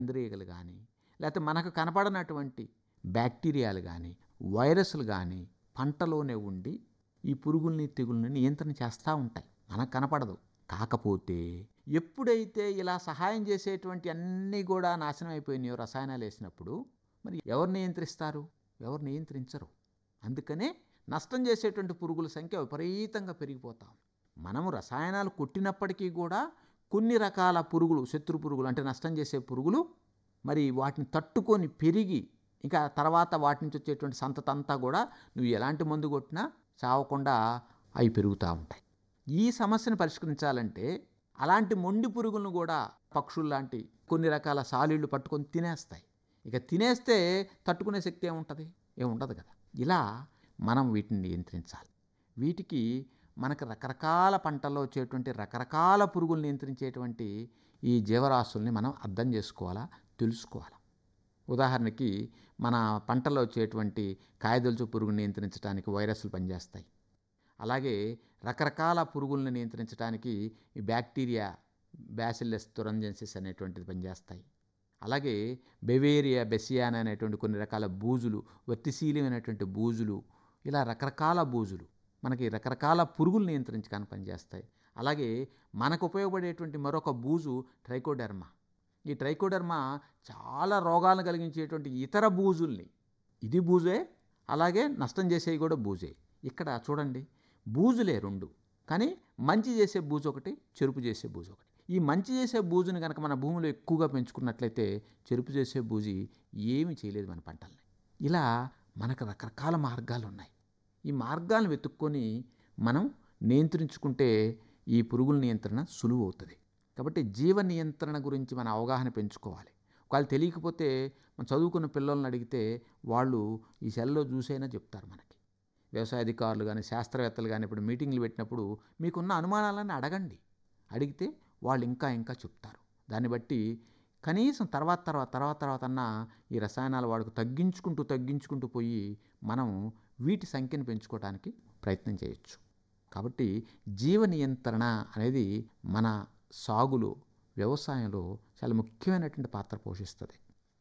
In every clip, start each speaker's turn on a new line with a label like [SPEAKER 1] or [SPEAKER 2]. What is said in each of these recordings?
[SPEAKER 1] ఇంద్రియగలు కానీ లేకపోతే మనకు కనపడనటువంటి బ్యాక్టీరియాలు కానీ వైరస్లు కానీ పంటలోనే ఉండి ఈ పురుగుల్ని తెగుల్ని నియంత్రణ చేస్తూ ఉంటాయి మనకు కనపడదు కాకపోతే ఎప్పుడైతే ఇలా సహాయం చేసేటువంటి అన్నీ కూడా నాశనం అయిపోయినాయో రసాయనాలు వేసినప్పుడు మరి ఎవరు నియంత్రిస్తారు ఎవరు నియంత్రించరు అందుకనే నష్టం చేసేటువంటి పురుగుల సంఖ్య విపరీతంగా పెరిగిపోతాం మనము రసాయనాలు కొట్టినప్పటికీ కూడా కొన్ని రకాల పురుగులు శత్రు పురుగులు అంటే నష్టం చేసే పురుగులు మరి వాటిని తట్టుకొని పెరిగి ఇంకా తర్వాత వాటి నుంచి వచ్చేటువంటి సంతతంతా కూడా నువ్వు ఎలాంటి మందు కొట్టినా చావకుండా అవి పెరుగుతూ ఉంటాయి ఈ సమస్యను పరిష్కరించాలంటే అలాంటి మొండి పురుగులను కూడా పక్షులు లాంటి కొన్ని రకాల సాలీళ్ళు పట్టుకొని తినేస్తాయి ఇక తినేస్తే తట్టుకునే శక్తి ఏముంటుంది ఏముండదు కదా ఇలా మనం వీటిని నియంత్రించాలి వీటికి మనకు రకరకాల పంటల్లో వచ్చేటువంటి రకరకాల పురుగులు నియంత్రించేటువంటి ఈ జీవరాశుల్ని మనం అర్థం చేసుకోవాలా తెలుసుకోవాలా ఉదాహరణకి మన పంటలో వచ్చేటువంటి కాయదొలుచు పురుగుని నియంత్రించడానికి వైరస్లు పనిచేస్తాయి అలాగే రకరకాల పురుగులను నియంత్రించడానికి ఈ బ్యాక్టీరియా బ్యాసిల్లస్ తురంజెన్సిస్ అనేటువంటిది పనిచేస్తాయి అలాగే బెవేరియా బెసియాన్ అనేటువంటి కొన్ని రకాల బూజులు వర్తిశీలం అనేటువంటి బూజులు ఇలా రకరకాల బూజులు మనకి రకరకాల పురుగులు నియంత్రించడానికి పనిచేస్తాయి అలాగే మనకు ఉపయోగపడేటువంటి మరొక బూజు ట్రైకోడెర్మా ఈ ట్రైకోడెర్మా చాలా రోగాలను కలిగించేటువంటి ఇతర బూజుల్ని ఇది బూజే అలాగే నష్టం చేసేవి కూడా బూజే ఇక్కడ చూడండి బూజులే రెండు కానీ మంచి చేసే బూజు ఒకటి చెరుపు చేసే బూజు ఒకటి ఈ మంచి చేసే బూజుని కనుక మన భూమిలో ఎక్కువగా పెంచుకున్నట్లయితే చెరుపు చేసే బూజి ఏమీ చేయలేదు మన పంటల్ని ఇలా మనకు రకరకాల మార్గాలు ఉన్నాయి ఈ మార్గాలను వెతుక్కొని మనం నియంత్రించుకుంటే ఈ పురుగుల నియంత్రణ సులువు అవుతుంది కాబట్టి జీవ నియంత్రణ గురించి మన అవగాహన పెంచుకోవాలి ఒకవేళ తెలియకపోతే మనం చదువుకున్న పిల్లల్ని అడిగితే వాళ్ళు ఈ సెల్లో చూసైనా చెప్తారు మనకి వ్యవసాయ అధికారులు కానీ శాస్త్రవేత్తలు కానీ ఇప్పుడు మీటింగ్లు పెట్టినప్పుడు మీకున్న అనుమానాలను అడగండి అడిగితే వాళ్ళు ఇంకా ఇంకా చెప్తారు దాన్ని బట్టి కనీసం తర్వాత తర్వాత తర్వాత తర్వాత అన్న ఈ రసాయనాల వాడుకు తగ్గించుకుంటూ తగ్గించుకుంటూ పోయి మనం వీటి సంఖ్యను పెంచుకోవడానికి ప్రయత్నం చేయొచ్చు కాబట్టి జీవ నియంత్రణ అనేది మన సాగులో వ్యవసాయంలో చాలా ముఖ్యమైనటువంటి పాత్ర పోషిస్తుంది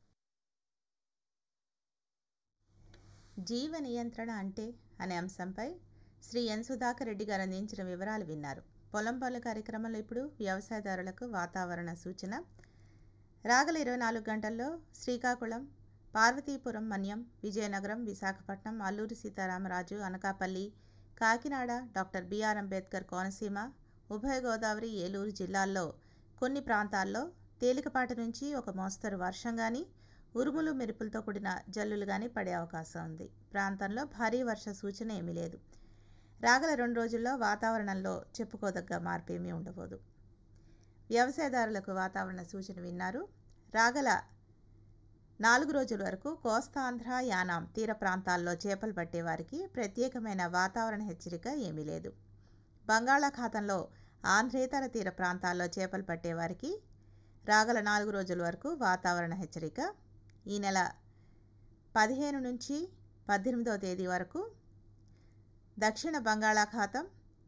[SPEAKER 2] జీవ నియంత్రణ అంటే అనే అంశంపై శ్రీ ఎన్ సుధాకర్ రెడ్డి గారు అందించిన వివరాలు విన్నారు పొలం పనుల కార్యక్రమంలో ఇప్పుడు వ్యవసాయదారులకు వాతావరణ సూచన రాగల ఇరవై నాలుగు గంటల్లో శ్రీకాకుళం పార్వతీపురం మన్యం విజయనగరం విశాఖపట్నం అల్లూరి సీతారామరాజు అనకాపల్లి కాకినాడ డాక్టర్ బిఆర్ అంబేద్కర్ కోనసీమ ఉభయ గోదావరి ఏలూరు జిల్లాల్లో కొన్ని ప్రాంతాల్లో తేలికపాటి నుంచి ఒక మోస్తరు వర్షం కానీ ఉరుములు మెరుపులతో కూడిన జల్లులు కానీ పడే అవకాశం ఉంది ప్రాంతంలో భారీ వర్ష సూచన ఏమీ లేదు రాగల రెండు రోజుల్లో వాతావరణంలో చెప్పుకోదగ్గ మార్పు ఏమీ ఉండబోదు వ్యవసాయదారులకు వాతావరణ సూచన విన్నారు రాగల నాలుగు రోజుల వరకు కోస్తాంధ్ర యానాం తీర ప్రాంతాల్లో చేపలు పట్టే వారికి ప్రత్యేకమైన వాతావరణ హెచ్చరిక ఏమీ లేదు బంగాళాఖాతంలో ఆంధ్రేతర తీర ప్రాంతాల్లో చేపలు పట్టే వారికి రాగల నాలుగు రోజుల వరకు వాతావరణ హెచ్చరిక ఈ నెల పదిహేను నుంచి పద్దెనిమిదవ తేదీ వరకు దక్షిణ బంగాళాఖాతం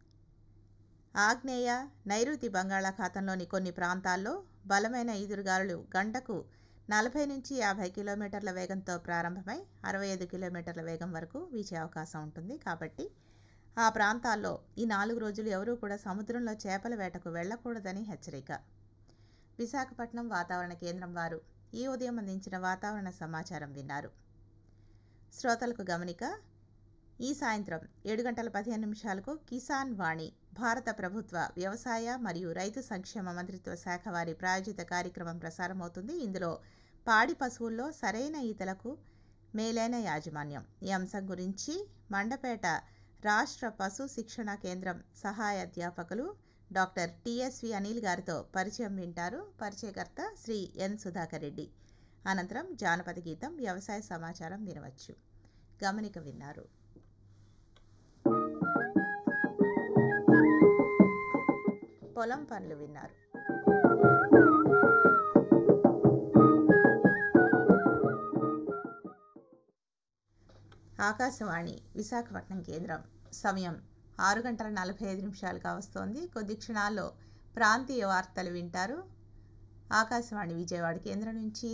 [SPEAKER 2] ఆగ్నేయ నైరుతి బంగాళాఖాతంలోని కొన్ని ప్రాంతాల్లో బలమైన ఈదురుగాలులు గంటకు నలభై నుంచి యాభై కిలోమీటర్ల వేగంతో ప్రారంభమై అరవై ఐదు కిలోమీటర్ల వేగం వరకు వీచే అవకాశం ఉంటుంది కాబట్టి ఆ ప్రాంతాల్లో ఈ నాలుగు రోజులు ఎవరూ కూడా సముద్రంలో చేపల వేటకు వెళ్ళకూడదని హెచ్చరిక విశాఖపట్నం వాతావరణ కేంద్రం వారు ఈ ఉదయం అందించిన వాతావరణ సమాచారం విన్నారు శ్రోతలకు గమనిక ఈ సాయంత్రం ఏడు గంటల పదిహేను నిమిషాలకు కిసాన్ వాణి భారత ప్రభుత్వ వ్యవసాయ మరియు రైతు సంక్షేమ మంత్రిత్వ శాఖ వారి ప్రాయోజిత కార్యక్రమం ప్రసారమవుతుంది ఇందులో పాడి పశువుల్లో సరైన ఈతలకు మేలైన యాజమాన్యం ఈ అంశం గురించి మండపేట రాష్ట్ర పశు శిక్షణ కేంద్రం సహాయ అధ్యాపకులు డాక్టర్ టిఎస్వి అనిల్ గారితో పరిచయం వింటారు పరిచయకర్త శ్రీ ఎన్ సుధాకర్ రెడ్డి అనంతరం జానపద గీతం వ్యవసాయ సమాచారం వినవచ్చు గమనిక విన్నారు పొలం పనులు విన్నారు ఆకాశవాణి విశాఖపట్నం కేంద్రం సమయం ఆరు గంటల నలభై ఐదు నిమిషాలు కావస్తోంది కొద్ది క్షణాల్లో ప్రాంతీయ వార్తలు వింటారు ఆకాశవాణి విజయవాడ కేంద్రం నుంచి